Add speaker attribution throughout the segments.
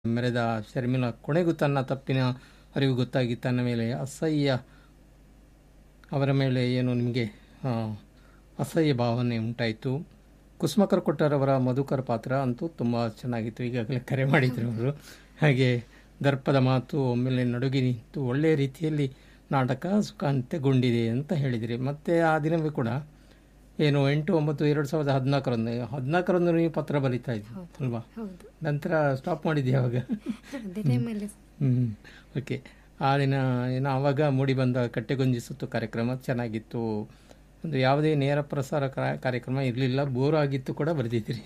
Speaker 1: ಮೆರೆದ ಶರ್ಮಿಳ ಕೊನೆಗೂ ತನ್ನ ತಪ್ಪಿನ ಅರಿವು ಗೊತ್ತಾಗಿ ತನ್ನ ಮೇಲೆ ಅಸಹ್ಯ ಅವರ ಮೇಲೆ ಏನು ನಿಮಗೆ ಆ, ಅಸಹ್ಯ ಭಾವನೆ ಉಂಟಾಯಿತು ಕುಸುಮಕರ್ ಕೊಟ್ಟರವರ ಮಧುಕರ್ ಪಾತ್ರ ಅಂತೂ ತುಂಬ ಚೆನ್ನಾಗಿತ್ತು ಈಗಾಗಲೇ ಕರೆ ಮಾಡಿದ್ರು ಅವರು ಹಾಗೆ ದರ್ಪದ ಮಾತು ಒಮ್ಮೆಲೆ ನಡುಗಿ ನಿಂತು ಒಳ್ಳೆಯ ರೀತಿಯಲ್ಲಿ ನಾಟಕ ಸುಖಾಂತ್ಯಗೊಂಡಿದೆ ಅಂತ ಹೇಳಿದಿರಿ ಮತ್ತು ಆ ದಿನವೇ ಕೂಡ ಏನು ಎಂಟು ಒಂಬತ್ತು ಎರಡು ಸಾವಿರದ ಹದಿನಾಲ್ಕರಂದು ಹದಿನಾಲ್ಕರಂದು ನೀವು ಪತ್ರ ಬರೀತಾ ಇದ್ರಿ ಅಲ್ವಾ
Speaker 2: ಹೌದು
Speaker 1: ನಂತರ ಸ್ಟಾಪ್ ಮಾಡಿದ್ದೆ ಯಾವಾಗ
Speaker 2: ಅದೇ ಟೈಮಲ್ಲಿ
Speaker 1: ಹ್ಞೂ ಓಕೆ ಆ ದಿನ ಏನೋ ಆವಾಗ ಮೂಡಿ ಬಂದ ಕಟ್ಟೆಗೊಂಜಿ ಸುತ್ತು ಕಾರ್ಯಕ್ರಮ ಚೆನ್ನಾಗಿತ್ತು ಒಂದು ಯಾವುದೇ ನೇರ ಪ್ರಸಾರ ಕಾ- ಕಾರ್ಯಕ್ರಮ ಇರಲಿಲ್ಲ ಬೋರ್ ಆಗಿತ್ತು ಕೂಡ ಬರೆದಿದ್ದೀರಿ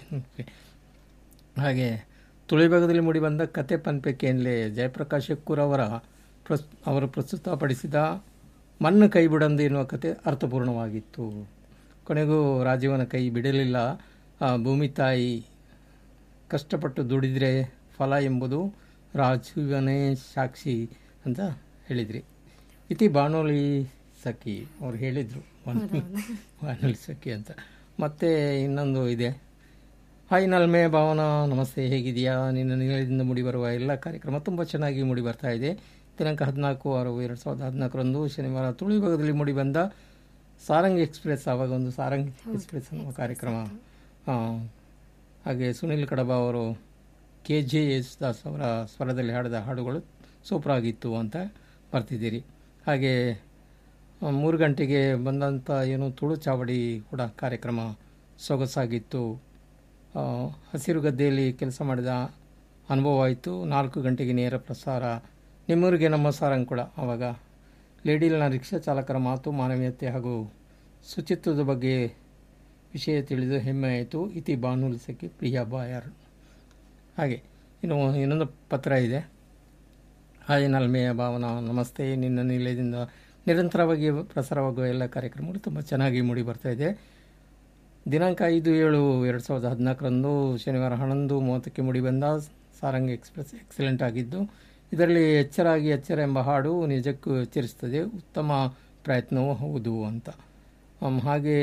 Speaker 1: ಹಾಗೆ ತುಳಿಭಾಗದಲ್ಲಿ ಮೂಡಿ ಬಂದ ಕತೆ ಪನ್ಪೆ ಕೇನ್ಲೆ ಜಯಪ್ರಕಾಶ್ ಎಕ್ಕೂರ್ ಅವರ ಪ್ರಸ್ ಅವರು ಪ್ರಸ್ತುತಪಡಿಸಿದ ಮಣ್ಣು ಕೈ ಬಿಡಂದು ಎನ್ನುವ ಕತೆ ಅರ್ಥಪೂರ್ಣವಾಗಿತ್ತು ಕೊನೆಗೂ ರಾಜೀವನ ಕೈ ಬಿಡಲಿಲ್ಲ ಆ ಭೂಮಿ ತಾಯಿ ಕಷ್ಟಪಟ್ಟು ದುಡಿದ್ರೆ ಫಲ ಎಂಬುದು ರಾಜೀವನೇ ಸಾಕ್ಷಿ ಅಂತ ಹೇಳಿದ್ರಿ ಇತಿ ಬಾಣೋಲಿ ಸಖಿ ಅವ್ರು ಹೇಳಿದರು ಬಾಣೋಲಿ ಸಖಿ ಅಂತ ಮತ್ತೆ ಇನ್ನೊಂದು ಇದೆ ಹಾಯ್ ನಲ್ಮೆ ಭಾವನಾ ನಮಸ್ತೆ ಹೇಗಿದೆಯಾ ನಿನ್ನ ನೀಳದಿಂದ ಮೂಡಿ ಬರುವ ಎಲ್ಲ ಕಾರ್ಯಕ್ರಮ ತುಂಬ ಚೆನ್ನಾಗಿ ಮೂಡಿ ಬರ್ತಾ ಇದೆ ದಿನಾಂಕ ಹದಿನಾಲ್ಕು ಆರು ಎರಡು ಸಾವಿರದ ಹದಿನಾಲ್ಕರಂದು ಶನಿವಾರ ತುಳು ಭಾಗದಲ್ಲಿ ಮೂಡಿ ಬಂದ ಸಾರಂಗ್ ಎಕ್ಸ್ಪ್ರೆಸ್ ಆವಾಗ ಒಂದು ಸಾರಂಗ್ ಎಕ್ಸ್ಪ್ರೆಸ್ ಅನ್ನುವ ಕಾರ್ಯಕ್ರಮ ಆ, ಹಾಗೆ ಸುನಿಲ್ ಕಡಬ ಅವರು ಕೆ ಜೆ ಯೇಸುದಾಸ್ ಅವರ ಸ್ವರದಲ್ಲಿ ಹಾಡಿದ ಹಾಡುಗಳು ಸೂಪರ್ ಆಗಿತ್ತು ಅಂತ ಬರ್ತಿದ್ದೀರಿ ಹಾಗೆ ಆ, ಮೂರು ಗಂಟೆಗೆ ಬಂದಂಥ ಏನು ತುಳು ಚಾವಡಿ ಕೂಡ ಕಾರ್ಯಕ್ರಮ ಸೊಗಸಾಗಿತ್ತು ಆ, ಹಸಿರು ಗದ್ದೆಯಲ್ಲಿ ಕೆಲಸ ಮಾಡಿದ ಅನುಭವ ಆಯಿತು ನಾಲ್ಕು ಗಂಟೆಗೆ ನೇರ ಪ್ರಸಾರ ನಿಮ್ಮೂರಿಗೆ ನಮ್ಮ ಸಾರಂಗ್ ಕೂಡ ಆವಾಗ ಲೇಡಿಲ್ನ ರಿಕ್ಷಾ ಚಾಲಕರ ಮಾತು ಮಾನವೀಯತೆ ಹಾಗೂ ಶುಚಿತ್ವದ ಬಗ್ಗೆ ವಿಷಯ ತಿಳಿದು ಹೆಮ್ಮೆ ಆಯಿತು ಇತಿ ಬಾನುಲಿಸಕ್ಕೆ ಪ್ರಿಯಾ ಬಾಯರ್ ಹಾಗೆ ಇನ್ನು ಇನ್ನೊಂದು ಪತ್ರ ಇದೆ ಹಾಯ್ ನಲ್ಮೆಯ ಭಾವನಾ ನಮಸ್ತೆ ನಿನ್ನ ನಿಲಯದಿಂದ ನಿರಂತರವಾಗಿ ಪ್ರಸಾರವಾಗುವ ಎಲ್ಲ ಕಾರ್ಯಕ್ರಮಗಳು ತುಂಬ ಚೆನ್ನಾಗಿ ಮೂಡಿ ಬರ್ತಾ ಇದೆ ದಿನಾಂಕ ಐದು ಏಳು ಎರಡು ಸಾವಿರದ ಹದಿನಾಲ್ಕರಂದು ಶನಿವಾರ ಹನ್ನೊಂದು ಮೂವತ್ತಕ್ಕೆ ಮೂಡಿಬಂದ ಸಾರಂಗ್ ಎಕ್ಸ್ಪ್ರೆಸ್ ಎಕ್ಸಲೆಂಟ್ ಆಗಿದ್ದು ಇದರಲ್ಲಿ ಎಚ್ಚರಾಗಿ ಎಚ್ಚರ ಎಂಬ ಹಾಡು ನಿಜಕ್ಕೂ ಎಚ್ಚರಿಸ್ತದೆ ಉತ್ತಮ ಪ್ರಯತ್ನವೂ ಹೌದು ಅಂತ ಆಮ್, ಹಾಗೆ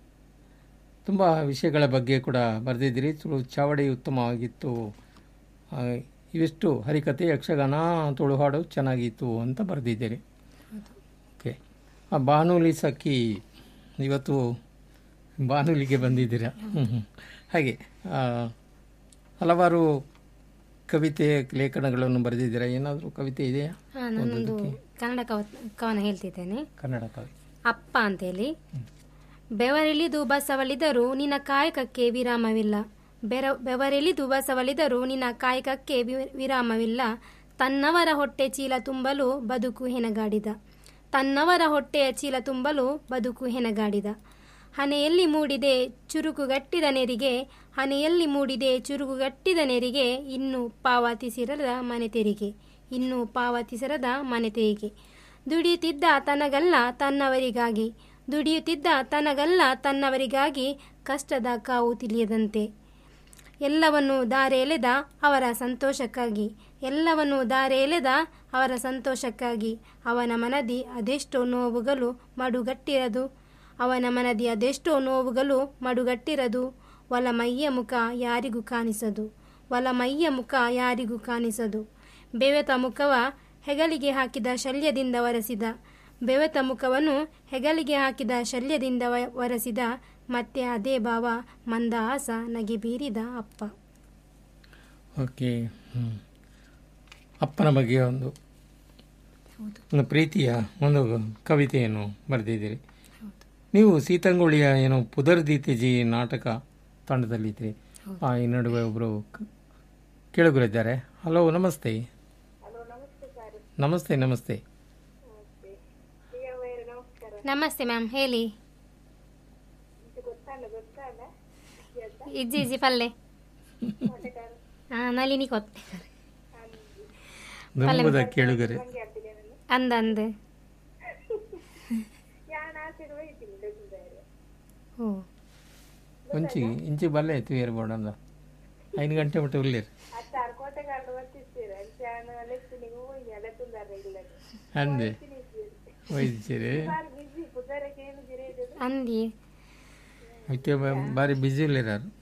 Speaker 1: ತುಂಬ ವಿಷಯಗಳ ಬಗ್ಗೆ ಕೂಡ ಬರೆದಿದ್ದೀರಿ ತುಳು ಚಾವಡಿ ಉತ್ತಮವಾಗಿತ್ತು ಆ, ಇವಿಷ್ಟು ಹರಿಕತೆ ಯಕ್ಷಗಾನ ತುಳು ಹಾಡು ಚೆನ್ನಾಗಿತ್ತು ಅಂತ ಬರೆದಿದ್ದೀರಿ ಓಕೆ ಆ ಬಾನುಲಿ ಸಖಿ ಇವತ್ತು ಬಾನುಲಿಗೆ ಬಂದಿದ್ದೀರಾ ಹ್ಮ್, ಹ್ಮ್. ಹಾಗೆ ಆ, ಹಲವಾರು ಕವಿತೆ ಲೇಖನಗಳನ್ನು ಬರೆದಿದ್ದೀರಾ ಏನಾದರೂ ಕವಿತೆ ಇದೆಯಾ
Speaker 2: ಹಾ ನಾನೊಂದು ಕನ್ನಡ ಕವ ಕವನ ಹೇಳ್ತಿದ್ದೇನೆ
Speaker 1: ಕನ್ನಡ ಕವಿ
Speaker 2: ಅಪ್ಪ ಅಂತೇಳಿ ಬೆವರಿಳಿದು ಬಸವಳಿದರು ನಿನ್ನ ಕಾಯಕಕ್ಕೆ ವಿರಾಮವಿಲ್ಲ ಬೆರ ಬೆವರಿಳಿದು ಬಸವಳಿದರು ನಿನ್ನ ಕಾಯಕಕ್ಕೆ ವಿ- ವಿರಾಮವಿಲ್ಲ ತನ್ನವರ ಹೊಟ್ಟೆ ಚೀಲ ತುಂಬಲು ಬದುಕು ಹೆಣಗಾಡಿದ ತನ್ನವರ ಹೊಟ್ಟೆಯ ಚೀಲ ತುಂಬಲು ಬದುಕು ಹೆಣಗಾಡಿದ ಹನೆಯಲ್ಲಿ ಮೂಡಿದೆ ಚುರುಕುಗಟ್ಟಿದ ನೆರಿಗೆ ಹನೆಯಲ್ಲಿ ಮೂಡಿದೆ ಚುರುಕುಗಟ್ಟಿದ ನೆರಿಗೆ ಇನ್ನು ಪಾವತಿಸಿರದ ಮನೆ ತೆರಿಗೆ ಇನ್ನು ಪಾವತಿಸಿರದ ಮನೆ ತೆರಿಗೆ ದುಡಿಯುತ್ತಿದ್ದ ತನಗಲ್ಲ ತನ್ನವರಿಗಾಗಿ ದುಡಿಯುತ್ತಿದ್ದ ತನಗಲ್ಲ ತನ್ನವರಿಗಾಗಿ ಕಷ್ಟದ ಕಾವು ತಿಳಿಯದಂತೆ ಎಲ್ಲವನ್ನು ದಾರೆ ಎಳೆದ ಅವರ ಸಂತೋಷಕ್ಕಾಗಿ ಎಲ್ಲವನ್ನು ದಾರೆ ಎಳೆದ ಅವರ ಸಂತೋಷಕ್ಕಾಗಿ ಅವನ ಮನದಿ ಅದೆಷ್ಟೋ ನೋವುಗಳು ಮಡುಗಟ್ಟಿರದು ಅವನ ಮನದಿ ಅದೆಷ್ಟೋ ನೋವುಗಳು ಮಡುಗಟ್ಟಿರದು ಒಲ ಮೈಯ ಮುಖ ಯಾರಿಗೂ ಕಾಣಿಸದು ಒಲ ಮೈಯ ಮುಖ ಯಾರಿಗೂ ಕಾಣಿಸದು ಬೆವೆತ ಮುಖವ ಹೆಗಲಿಗೆ ಹಾಕಿದ ಶಲ್ಯದಿಂದ ಒರೆಸಿದ ಬೆವೆತ ಮುಖವನ್ನು ಹೆಗಲಿಗೆ ಹಾಕಿದ ಶಲ್ಯದಿಂದ ವ- ಒರೆಸಿದ ಮತ್ತೆ ಅದೇ ಭಾವ ಮಂದಹಾಸ ನಗೆ ಬೀರಿದ ಅಪ್ಪ
Speaker 1: ಓಕೆ ಹ್ಮ್. ಅಪ್ಪನ ಬಗ್ಗೆ ಒಂದು
Speaker 2: ಹೌದು
Speaker 1: ಒಂದು ಪ್ರೀತಿಯ ಒಂದು ಕವಿತೆಯನ್ನು ಬರೆದಿದ್ದೀರಿ
Speaker 2: ಹೌದು
Speaker 1: ನೀವು ಸೀತಂಗುಳಿಯ ಏನು ಪುದರ್ದೀತಿಜಿ ನಾಟಕ ತಂಡದಲ್ಲಿದ್ದೀರಿ
Speaker 2: ಹೌದು.
Speaker 1: ಆ, ಈ ನಡುವೆ ಒಬ್ಬರು ಕೇಳುಗರಿದ್ದಾರೆ ಹಲೋ ನಮಸ್ತೆ ನಮಸ್ತೆ ನಮಸ್ತೆ
Speaker 2: ನಮಸ್ತೆ ಮ್ಯಾಮ್ ಹೇಳಿ ಇಜ್ಜಿ ಇಜ್ಜಿ ಪಲ್ಲೆ ಹಾ ನಳಿನಿ ಕೊತ್
Speaker 1: ದಂಬದ ಕೇಳುಗರೆ
Speaker 2: ಅಂದ ಅಂದ ಓ
Speaker 1: ಒಂಚಿ ಇಂಚಿ ಬಲ್ಲೆ ಎತ್ತು ಏರ್ಬೋರ್ಡ್ ಅಂದ ಐದು ಗಂಟೆ ಬಿಟ್ಟು ಉರ್ಲಿರಿ ಅಂದೆ ವೈದ್ಯರೇ
Speaker 2: ಅಂದಿ
Speaker 1: ಮತ್ತೆ ಬಾರಿ ಬ್ಯುಸಿ ಇಲ್ಲಿರಾರು